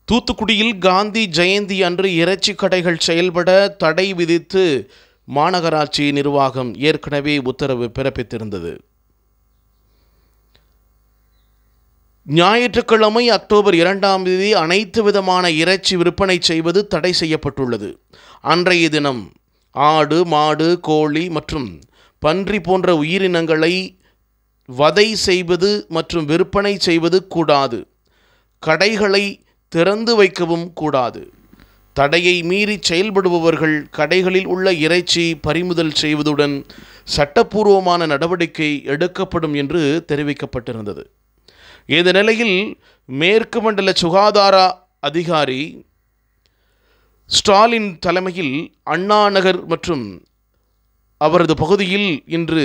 தூத்துக்குடியில் காந்தி ஜெயந்தி அன்று இறைச்சி கடைகள் செயல்பட தடை விதித்து மாநகராட்சி நிர்வாகம் ஏற்கனவே உத்தரவு பிறப்பித்திருந்தது ஞாயிற்றுக்கிழமை அக்டோபர் இரண்டாம் தேதி அனைத்து விதமான இறைச்சி விற்பனை செய்வது தடை செய்யப்பட்டுள்ளது அன்றைய தினம் ஆடு மாடு கோழி மற்றும் பன்றி போன்ற உயிரினங்களை வதை செய்வது மற்றும் விற்பனை செய்வது கூடாது கடைகளை திறந்து வைக்கவும் கூடாது தடையை மீறி செயல்படுபவர்கள் கடைகளில் உள்ள இறைச்சி பறிமுதல் செய்வதுடன் சட்டப்பூர்வமான நடவடிக்கை எடுக்கப்படும் என்று தெரிவிக்கப்பட்டிருந்தது இந்த நிலையில் மேற்கு மண்டல சுகாதார அதிகாரி ஸ்டாலின் தலைமையில் அண்ணா நகர் மற்றும் அவரது பகுதியில் இன்று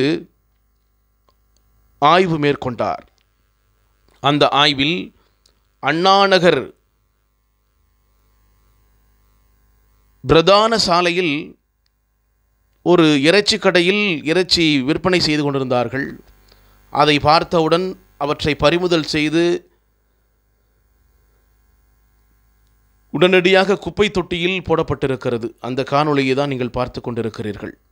ஆய்வு மேற்கொண்டார் அந்த ஆய்வில் அண்ணாநகர் பிரதான சாலையில் ஒரு இறைச்சி கடையில் இறைச்சி விற்பனை செய்து கொண்டிருந்தார்கள் அதை பார்த்தவுடன் அவற்றை பறிமுதல் செய்து உடனடியாக குப்பை தொட்டியில் போடப்பட்டிருக்கிறது அந்த காணொளியை தான் நீங்கள் பார்த்து கொண்டிருக்கிறீர்கள்